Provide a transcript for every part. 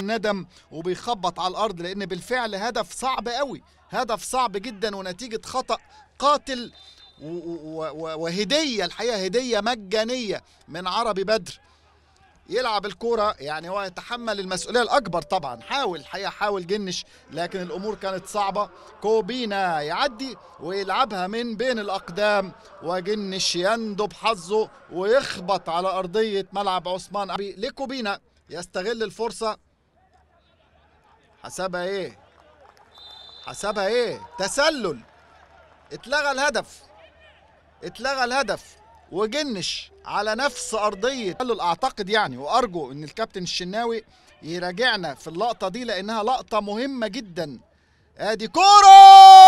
الندم وبيخبط على الارض لان بالفعل هدف صعب قوي هدف صعب جدا ونتيجه خطا قاتل و- و- و- وهديه الحقيقه هديه مجانيه من عربي بدر يلعب الكرة يعني هو يتحمل المسؤولية الأكبر طبعا حاول الحقيقة حاول جنش لكن الأمور كانت صعبة كوبينا يعدي ويلعبها من بين الأقدام وجنش يندب حظه ويخبط على أرضية ملعب عثمان أبي لكوبينا يستغل الفرصة حسبها إيه حسبها إيه تسلل اتلغى الهدف اتلغى الهدف وجنش على نفس ارضيه قال اعتقد يعني وارجو ان الكابتن الشناوي يراجعنا في اللقطه دي لانها لقطه مهمه جدا ادي كوره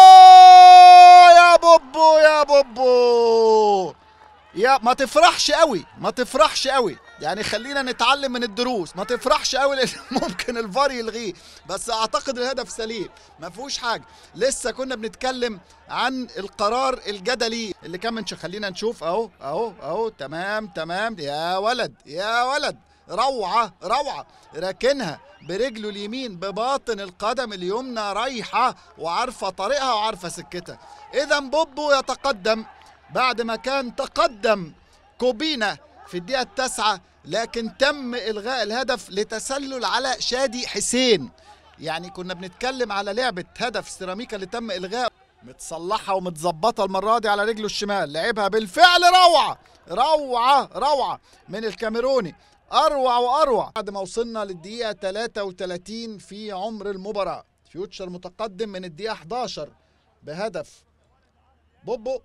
يا بوبو يا بوبو يا ما تفرحش قوي ما تفرحش قوي يعني خلينا نتعلم من الدروس ما تفرحش قوي لان ممكن الفار يلغيه بس اعتقد الهدف سليم ما فيهوش حاجه لسه كنا بنتكلم عن القرار الجدلي اللي كان منش خلينا نشوف اهو اهو اهو تمام تمام يا ولد يا ولد روعه روعه راكنها برجله اليمين بباطن القدم اليمنى رايحه وعارفه طريقها وعارفه سكتها اذا بوبو يتقدم بعد ما كان تقدم كوبينا في الدقيقة التاسعة لكن تم إلغاء الهدف لتسلل على شادي حسين يعني كنا بنتكلم على لعبة هدف سيراميكا اللي تم إلغاء متصلحة ومتظبطة المرة دي على رجله الشمال لعبها بالفعل روعة روعة روعة من الكاميروني أروع وأروع بعد ما وصلنا للدقيقة 33 في عمر المباراة فيوتشر متقدم من الدقيقة 11 بهدف بوبو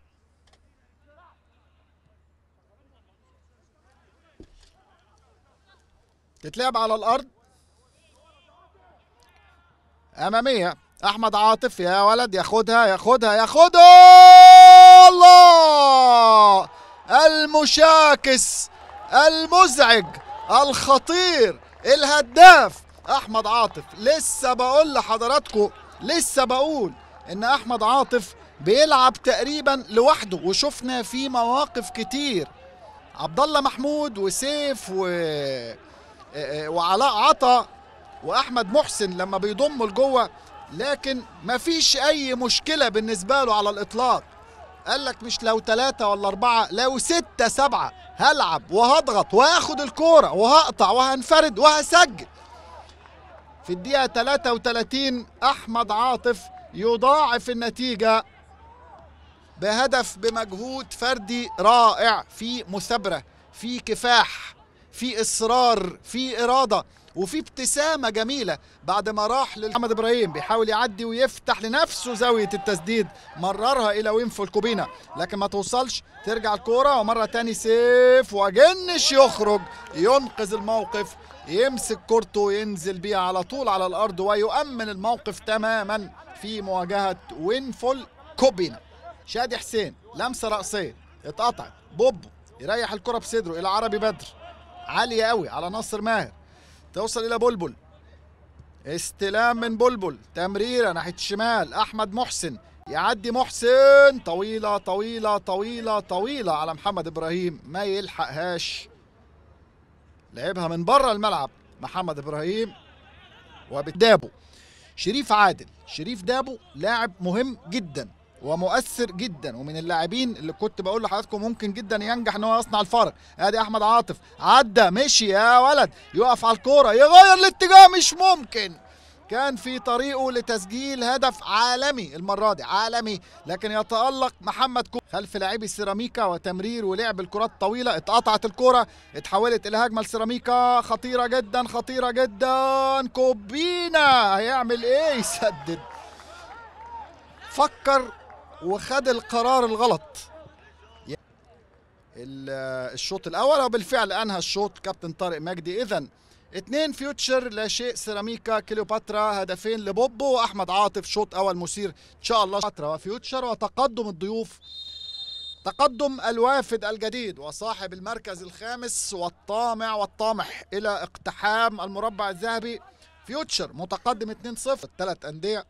تتلعب على الارض اماميه احمد عاطف يا ولد ياخدها ياخدها ياخدها الله المشاكس المزعج الخطير الهداف احمد عاطف لسه بقول لحضراتكم لسه بقول ان احمد عاطف بيلعب تقريبا لوحده وشفنا فيه مواقف كتير عبد الله محمود وسيف و وعلاء عطا واحمد محسن لما بيضموا لجوه لكن مفيش اي مشكله بالنسبه له على الاطلاق قال لك مش لو ثلاثة ولا أربعة لو ستة سبعة هلعب وهضغط وهاخد الكورة وهقطع وهنفرد وهسجل في الدقيقة 33 أحمد عاطف يضاعف النتيجة بهدف بمجهود فردي رائع في مثابرة في كفاح في اصرار في اراده وفي ابتسامه جميله بعد ما راح لمحمد ابراهيم بيحاول يعدي ويفتح لنفسه زاويه التسديد مررها الى وينفو الكوبينا لكن ما توصلش ترجع الكوره ومره تاني سيف وجنش يخرج ينقذ الموقف يمسك كورته وينزل بيها على طول على الارض ويؤمن الموقف تماما في مواجهه وينفول كوبينا شادي حسين لمسه راسيه اتقطعت بوبو يريح الكره بصدره الى عربي بدر عالية قوي على ناصر ماهر توصل إلى بلبل استلام من بلبل تمريرة ناحية الشمال أحمد محسن يعدي محسن طويلة طويلة طويلة طويلة على محمد إبراهيم ما يلحقهاش لعبها من بره الملعب محمد إبراهيم وبدابو شريف عادل شريف دابو لاعب مهم جدا ومؤثر جدا ومن اللاعبين اللي كنت بقول لحضراتكم ممكن جدا ينجح ان هو يصنع الفرق ادي احمد عاطف عدى مشي يا ولد يقف على الكوره يغير الاتجاه مش ممكن كان في طريقه لتسجيل هدف عالمي المره دي عالمي لكن يتالق محمد كو خلف لاعبي السيراميكا وتمرير ولعب الكرات الطويله اتقطعت الكره اتحولت الى هجمه لسيراميكا خطيره جدا خطيره جدا كوبينا هيعمل ايه يسدد فكر وخد القرار الغلط الشوط الاول وبالفعل انهى الشوط كابتن طارق مجدي اذا اتنين فيوتشر لا شيء سيراميكا كليوباترا هدفين لبوبو واحمد عاطف شوط اول مثير ان شاء الله باترا وفيوتشر وتقدم الضيوف تقدم الوافد الجديد وصاحب المركز الخامس والطامع والطامح الى اقتحام المربع الذهبي فيوتشر متقدم 2-0 الثلاث انديه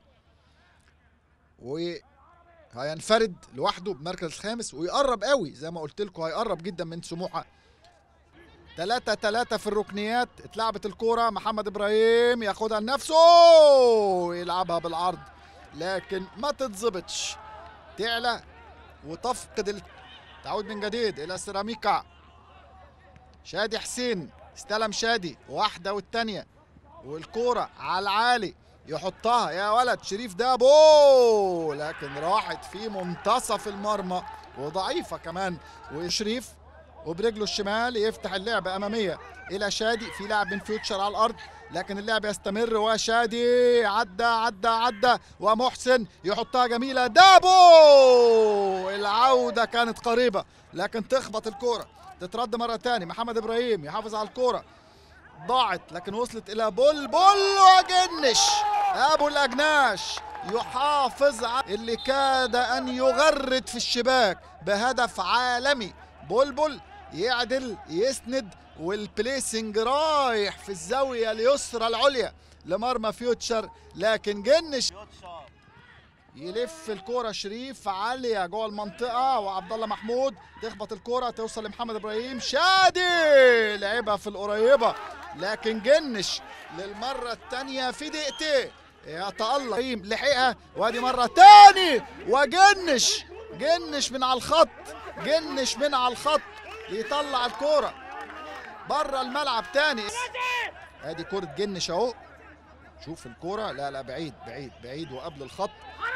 و هينفرد لوحده بمركز الخامس ويقرب قوي زي ما قلت لكم هيقرب جدا من سموحه 3 3 في الركنيات اتلعبت الكوره محمد ابراهيم ياخدها لنفسه يلعبها بالعرض لكن ما تتظبطش تعلى وتفقد ال... تعود من جديد الى سيراميكا شادي حسين استلم شادي واحده والتانيه والكوره على العالي يحطها يا ولد شريف دابو لكن راحت في منتصف المرمى وضعيفه كمان وشريف وبرجله الشمال يفتح اللعبة أمامية إلى شادي في لاعب من فيوتشر على الأرض لكن اللعب يستمر وشادي عدى عدى عدى ومحسن يحطها جميلة دابو العودة كانت قريبة لكن تخبط الكورة تترد مرة تاني محمد إبراهيم يحافظ على الكورة ضاعت لكن وصلت إلى بلبل وجنش أبو الأجناش يحافظ على اللي كاد أن يغرد في الشباك بهدف عالمي بلبل يعدل يسند والبليسنج رايح في الزاويه اليسرى العليا لمرمى فيوتشر لكن جنش يلف الكوره شريف عاليه جوه المنطقه وعبد الله محمود تخبط الكوره توصل لمحمد ابراهيم شادي لعبها في القريبه لكن جنش للمره الثانيه في دقيقتين يتألق لحقها وادي مره تاني وجنش جنش من على الخط جنش من على الخط يطلع الكوره بره الملعب تاني ادي كوره جنش اهو شوف الكوره لا لا بعيد بعيد بعيد وقبل الخط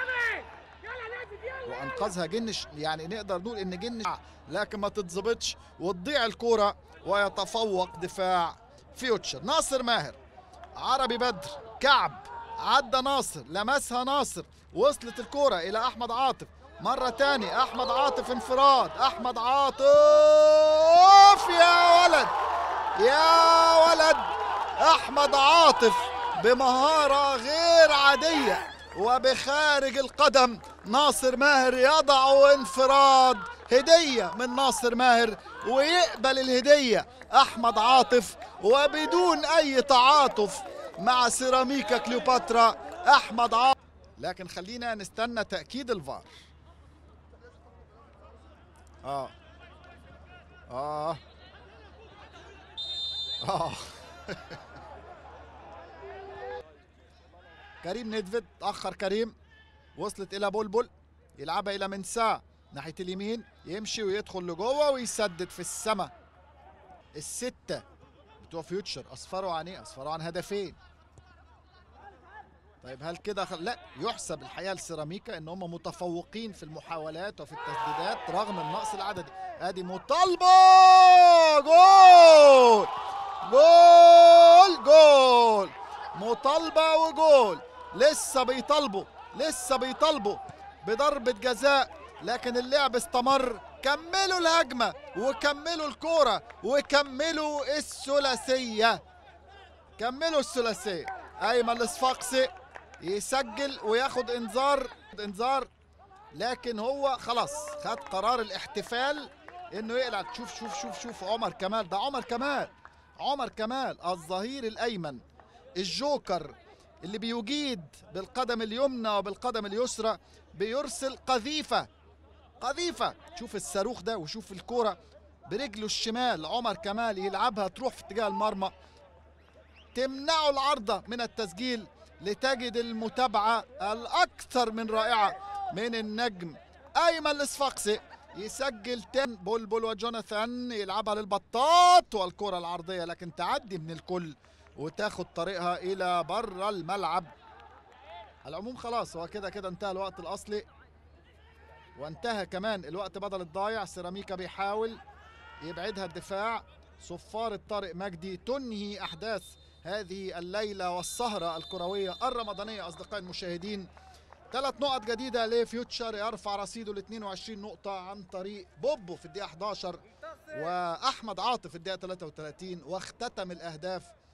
وانقذها جنش يعني نقدر نقول ان جنش لكن ما تتظبطش وتضيع الكوره ويتفوق دفاع فيوتشر ناصر ماهر عربي بدر كعب عدى ناصر لمسها ناصر وصلت الكوره الى احمد عاطف مرة تاني أحمد عاطف انفراد أحمد عاطف يا ولد يا ولد أحمد عاطف بمهارة غير عادية وبخارج القدم ناصر ماهر يضع انفراد هدية من ناصر ماهر ويقبل الهدية أحمد عاطف وبدون أي تعاطف مع سيراميكا كليوباترا أحمد عاطف لكن خلينا نستنى تأكيد الفار اه اه اه كريم ندفد تأخر كريم وصلت إلى بلبل يلعبها إلى منساه ناحية اليمين يمشي ويدخل لجوه ويسدد في السماء الستة بتوع فيوتشر أصفروا عن إيه؟ أصفروا عن هدفين طيب هل كده خل... لا يحسب الحقيقه لسيراميكا ان هم متفوقين في المحاولات وفي التسديدات رغم النقص العددي ادي مطالبه جول جول جول مطالبه وجول لسه بيطالبوا لسه بيطالبوا بضربه جزاء لكن اللعب استمر كملوا الهجمه وكملوا الكوره وكملوا الثلاثيه كملوا الثلاثيه ايمن الصفاقسي يسجل وياخد انذار انذار لكن هو خلاص خد قرار الاحتفال انه يقلع شوف شوف شوف شوف عمر كمال ده عمر كمال عمر كمال الظهير الايمن الجوكر اللي بيجيد بالقدم اليمنى وبالقدم اليسرى بيرسل قذيفه قذيفه شوف الصاروخ ده وشوف الكوره برجله الشمال عمر كمال يلعبها تروح في اتجاه المرمى تمنعه العارضه من التسجيل لتجد المتابعة الأكثر من رائعة من النجم أيمن الصفاقسي يسجل تن بلبل وجوناثان يلعبها للبطاط والكرة العرضية لكن تعدي من الكل وتاخد طريقها إلى بره الملعب على العموم خلاص هو كده كده انتهى الوقت الأصلي وانتهى كمان الوقت بدل الضايع سيراميكا بيحاول يبعدها الدفاع صفارة طارق مجدي تنهي أحداث هذه الليلة والسهرة الكروية الرمضانية أصدقائي المشاهدين ثلاث نقط جديدة لفيوتشر يرفع رصيده ل 22 نقطة عن طريق بوبو في الدقيقة 11 وأحمد عاطف في الدقيقة 33 واختتم الأهداف